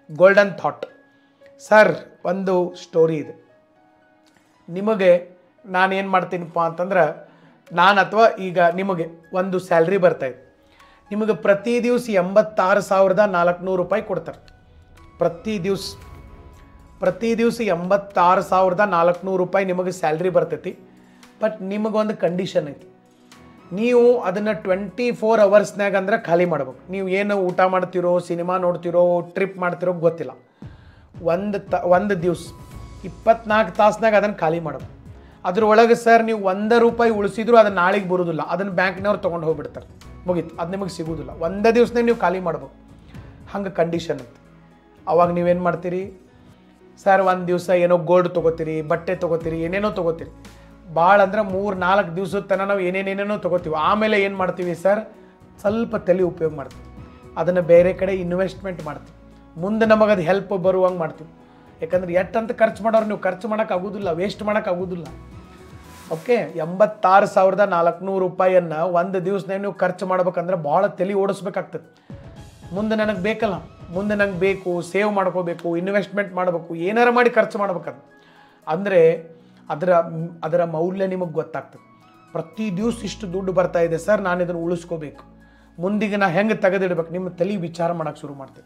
golden thought sir ಒಂದು story ಇದೆ ನಿಮಗೆ ನಾನು ಏನು ಮಾಡ್ತೀನಪ್ಪ ಅಂತಂದ್ರೆ ನಾನು ಅಥವಾ ಈಗ ನಿಮಗೆ ಒಂದು ಸ್ಯಾಲ್ರಿ ಬರ್ತಾಯಿದೆ ನಿಮಗೆ ಪ್ರತಿ ದಿವಸ ಎಂಬತ್ತಾರು ಸಾವಿರದ ನಾಲ್ಕುನೂರು ರೂಪಾಯಿ ಕೊಡ್ತಾರೆ ಪ್ರತಿ ದಿವಸ ಪ್ರತಿ ದಿವಸ ಎಂಬತ್ತಾರು ಸಾವಿರದ ನಾಲ್ಕುನೂರು ರೂಪಾಯಿ ನಿಮಗೆ ಸ್ಯಾಲ್ರಿ ಬರ್ತೈತಿ ಬಟ್ ನಿಮಗೊಂದು ಕಂಡೀಷನ್ ಐತಿ ನೀವು ಅದನ್ನು ಟ್ವೆಂಟಿ ಫೋರ್ ಅವರ್ಸ್ನಾಗ ಅಂದ್ರೆ ಖಾಲಿ ಮಾಡ್ಬೇಕು ನೀವು ಏನು ಊಟ ಮಾಡ್ತಿರೋ ಸಿನಿಮಾ ನೋಡ್ತಿರೋ ಟ್ರಿಪ್ ಮಾಡ್ತಿರೋ ಗೊತ್ತಿಲ್ಲ ಒಂದು ತ ಒಂದು ದಿವ್ಸ ಇಪ್ಪತ್ನಾಲ್ಕು ತಾಸ್ನಾಗ ಅದನ್ನು ಖಾಲಿ ಮಾಡ್ಬೇಕು ಅದ್ರೊಳಗೆ ಸರ್ ನೀವು ಒಂದೇ ರೂಪಾಯಿ ಉಳಿಸಿದ್ರು ಅದನ್ನು ನಾಳೆಗೆ ಬರೋದಿಲ್ಲ ಅದನ್ನು ಬ್ಯಾಂಕ್ನವ್ರು ತೊಗೊಂಡು ಹೋಗ್ಬಿಡ್ತಾರೆ ಮುಗೀತು ಅದು ನಿಮಗೆ ಸಿಗೋದಿಲ್ಲ ಒಂದೇ ದಿವ್ಸನಾಗ ನೀವು ಖಾಲಿ ಮಾಡ್ಬೇಕು ಹಂಗೆ ಕಂಡೀಷನ್ ಐತಿ ಅವಾಗ ನೀವೇನು ಮಾಡ್ತೀರಿ ಸರ್ ಒಂದು ದಿವಸ ಏನೋ ಗೋಲ್ಡ್ ತೊಗೋತೀರಿ ಬಟ್ಟೆ ತೊಗೋತೀರಿ ಏನೇನೋ ತೊಗೋತೀರಿ ಭಾಳ ಅಂದ್ರೆ ಮೂರು ನಾಲ್ಕು ದಿವ್ಸದ ತನಕ ನಾವು ಏನೇನೇನೇನೋ ತೊಗೋತೀವಿ ಆಮೇಲೆ ಏನು ಮಾಡ್ತೀವಿ ಸರ್ ಸ್ವಲ್ಪ ತಲೆ ಉಪಯೋಗ ಮಾಡ್ತೀವಿ ಅದನ್ನು ಬೇರೆ ಕಡೆ ಇನ್ವೆಸ್ಟ್ಮೆಂಟ್ ಮಾಡ್ತೀವಿ ಮುಂದೆ ನಮಗೆ ಅದು ಹೆಲ್ಪ್ ಬರುವಂಗೆ ಮಾಡ್ತೀವಿ ಯಾಕಂದ್ರೆ ಎಷ್ಟಂತ ಖರ್ಚು ಮಾಡೋರು ನೀವು ಖರ್ಚು ಮಾಡೋಕೆ ಆಗೋದಿಲ್ಲ ವೇಸ್ಟ್ ಮಾಡೋಕೆ ಆಗೋದಿಲ್ಲ ಓಕೆ ಎಂಬತ್ತಾರು ಸಾವಿರದ ನಾಲ್ಕುನೂರು ರೂಪಾಯಿಯನ್ನು ಒಂದು ದಿವಸನಾಗ ನೀವು ಖರ್ಚು ಮಾಡ್ಬೇಕಂದ್ರೆ ಭಾಳ ತಲೆ ಓಡಿಸ್ಬೇಕಾಗ್ತದೆ ಮುಂದೆ ನನಗೆ ಬೇಕಲ್ಲ ಮುಂದೆ ನಂಗೆ ಬೇಕು ಸೇವ್ ಮಾಡ್ಕೋಬೇಕು ಇನ್ವೆಸ್ಟ್ಮೆಂಟ್ ಮಾಡಬೇಕು ಏನಾರ ಮಾಡಿ ಖರ್ಚು ಮಾಡ್ಬೇಕದು ಅಂದರೆ ಅದರ ಅದರ ಮೌಲ್ಯ ನಿಮಗೆ ಗೊತ್ತಾಗ್ತದೆ ಪ್ರತಿ ದಿವಸ ಇಷ್ಟು ದುಡ್ಡು ಬರ್ತಾ ಇದೆ ಸರ್ ನಾನು ಇದನ್ನು ಉಳಿಸ್ಕೋಬೇಕು ಮುಂದಿಗೆ ನಾ ಹೆಂಗೆ ತೆಗೆದಿಡ್ಬೇಕು ನಿಮ್ಮ ತಲೆ ವಿಚಾರ ಮಾಡೋಕ್ಕೆ ಶುರು ಮಾಡ್ತೀವಿ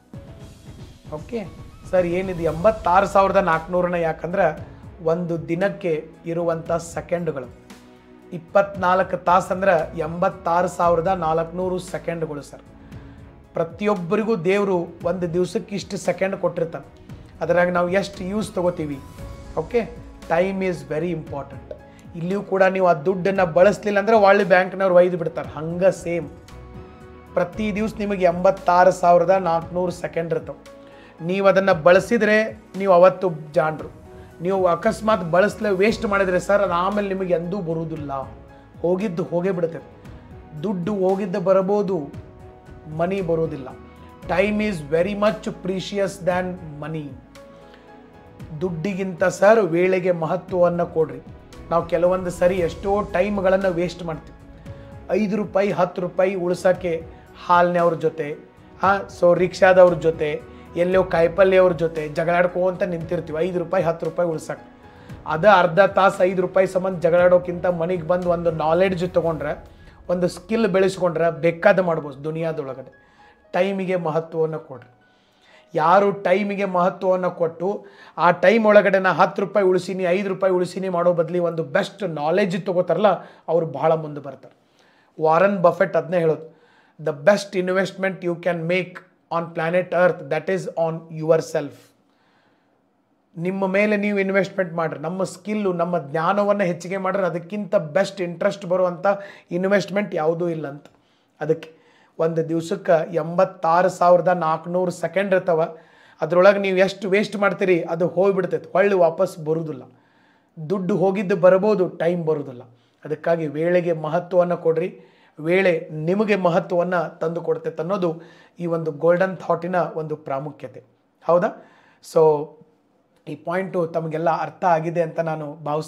ಓಕೆ ಸರ್ ಏನಿದೆ ಎಂಬತ್ತಾರು ಸಾವಿರದ ನಾಲ್ಕುನೂರನ್ನ ಯಾಕಂದ್ರೆ ಒಂದು ದಿನಕ್ಕೆ ಇರುವಂಥ ಸೆಕೆಂಡ್ಗಳು ಇಪ್ಪತ್ನಾಲ್ಕು ತಾಸು ಅಂದ್ರೆ ಎಂಬತ್ತಾರು ಸಾವಿರದ ನಾಲ್ಕುನೂರು ಸೆಕೆಂಡ್ಗಳು ಸರ್ ಪ್ರತಿಯೊಬ್ಬರಿಗೂ ದೇವರು ಒಂದು ದಿವ್ಸಕ್ಕೆ ಇಷ್ಟು ಸೆಕೆಂಡ್ ಕೊಟ್ಟಿರ್ತಾನೆ ಅದರಾಗ ನಾವು ಎಷ್ಟು ಯೂಸ್ ತಗೋತೀವಿ okay time is very important ಇಲ್ಲಿಯೂ ಕೂಡ ನೀವು ಆ ದುಡ್ಡನ್ನು ಬಳಸಲಿಲ್ಲ ಅಂದರೆ ಒಳ್ಳೆ ಬ್ಯಾಂಕ್ನವ್ರು ಒಯ್ದು ಬಿಡ್ತಾರೆ ಹಂಗೆ ಸೇಮ್ ಪ್ರತಿ ದಿವ್ಸ ನಿಮಗೆ ಎಂಬತ್ತಾರು ಸಾವಿರದ ನಾಲ್ಕುನೂರು ಸೆಕೆಂಡ್ ಇರ್ತವೆ ನೀವು ಅದನ್ನು ಬಳಸಿದರೆ ನೀವು ಅವತ್ತು ಜಾಣರು ನೀವು ಅಕಸ್ಮಾತ್ ಬಳಸಲೇ ವೇಸ್ಟ್ ಮಾಡಿದರೆ ಸರ್ ಅದು ಆಮೇಲೆ ನಿಮಗೆ ಎಂದೂ ಬರುವುದಿಲ್ಲ ಹೋಗಿದ್ದು ಹೋಗೇ ಬಿಡುತ್ತೆ ದುಡ್ಡು ಹೋಗಿದ್ದು ಬರಬಹುದು ಮನಿ ಬರೋದಿಲ್ಲ time is very much precious than money ದುಡ್ಡಿಗಿಂತ ಸರ್ ವೇಳೆಗೆ ಮಹತ್ವವನ್ನು ಕೊಡ್ರಿ ನಾವು ಕೆಲವೊಂದು ಸರಿ ಎಷ್ಟೋ ಟೈಮ್ಗಳನ್ನು ವೇಸ್ಟ್ ಮಾಡ್ತೀವಿ ಐದು ರೂಪಾಯಿ ಹತ್ತು ರೂಪಾಯಿ ಉಳ್ಸೋಕ್ಕೆ ಹಾಲ್ನವ್ರ ಜೊತೆ ಹಾಂ ಸೊ ರಿಕ್ಷಾದವ್ರ ಜೊತೆ ಎಲ್ಲೋ ಕಾಯಿಪಲ್ಯವ್ರ ಜೊತೆ ಜಗಳಾಡ್ಕೊಂತ ನಿಂತಿರ್ತೀವಿ ಐದು ರೂಪಾಯಿ ಹತ್ತು ರೂಪಾಯಿ ಉಳ್ಸಕ್ಕೆ ಅದ ಅರ್ಧ ತಾಸು ಐದು ರೂಪಾಯಿ ಸಂಬಂಧ ಜಗಳಾಡೋಕ್ಕಿಂತ ಮನೆಗೆ ಬಂದು ಒಂದು ನಾಲೆಡ್ಜ್ ತೊಗೊಂಡ್ರೆ ಒಂದು ಸ್ಕಿಲ್ ಬೆಳೆಸ್ಕೊಂಡ್ರೆ ಬೇಕಾದ ಮಾಡ್ಬೋದು ದುನಿಯಾದೊಳಗಡೆ ಟೈಮಿಗೆ ಮಹತ್ವವನ್ನು ಕೊಡ್ರಿ ಯಾರು ಟೈಮಿಗೆ ಮಹತ್ವವನ್ನು ಕೊಟ್ಟು ಆ ಟೈಮ್ ಒಳಗಡೆ ನಾ ಹತ್ತು ರೂಪಾಯಿ ಉಳಿಸೀನಿ ಐದು ರೂಪಾಯಿ ಉಳಿಸೀನಿ ಮಾಡೋ ಬದಲಿ ಒಂದು ಬೆಸ್ಟ್ ನಾಲೆಜ್ ತೊಗೋತಾರಲ್ಲ ಅವ್ರು ಭಾಳ ಮುಂದೆ ಬರ್ತಾರೆ ವಾರನ್ ಬಫೆಟ್ ಅದನ್ನೇ ಹೇಳೋದು the best investment you can make on planet earth that is on yourself ನಿಮ್ಮ ಮೇಲೆ ನೀವು ಇನ್ವೆಸ್ಟ್ಮೆಂಟ್ ಮಾಡಿರಿ ನಮ್ಮ ಸ್ಕಿಲ್ಲು ನಮ್ಮ ಜ್ಞಾನವನ್ನು ಹೆಚ್ಚಿಗೆ ಮಾಡ್ರೆ ಅದಕ್ಕಿಂತ ಬೆಸ್ಟ್ ಇಂಟ್ರೆಸ್ಟ್ ಬರುವಂಥ ಇನ್ವೆಸ್ಟ್ಮೆಂಟ್ ಯಾವುದೂ ಇಲ್ಲ ಅಂತ ಅದಕ್ಕೆ ಒಂದು ದಿವ್ಸಕ್ಕೆ ಎಂಬತ್ತಾರು ಸಾವಿರದ ನಾಲ್ಕುನೂರು ಸೆಕೆಂಡ್ ಇರ್ತಾವ ಅದರೊಳಗೆ ನೀವು ಎಷ್ಟು ವೇಸ್ಟ್ ಮಾಡ್ತೀರಿ ಅದು ಹೋಗಿಬಿಡ್ತೈತೆ ಹೊಳ್ಳಿ ವಾಪಸ್ ಬರುವುದಿಲ್ಲ ದುಡ್ಡು ಹೋಗಿದ್ದು ಬರ್ಬೋದು ಟೈಮ್ ಬರೋದಿಲ್ಲ ಅದಕ್ಕಾಗಿ ವೇಳೆಗೆ ಮಹತ್ವವನ್ನು ಕೊಡ್ರಿ ವೇಳೆ ನಿಮಗೆ ಮಹತ್ವವನ್ನು ತಂದು ಕೊಡ್ತೈತೆ ಅನ್ನೋದು ಈ ಒಂದು ಗೋಲ್ಡನ್ ಥಾಟಿನ ಒಂದು ಪ್ರಾಮುಖ್ಯತೆ ಹೌದಾ ಸೊ ಈ ಪಾಯಿಂಟು ತಮಗೆಲ್ಲ ಅರ್ಥ ಆಗಿದೆ ಅಂತ ನಾನು ಭಾವಿಸ್ತೀನಿ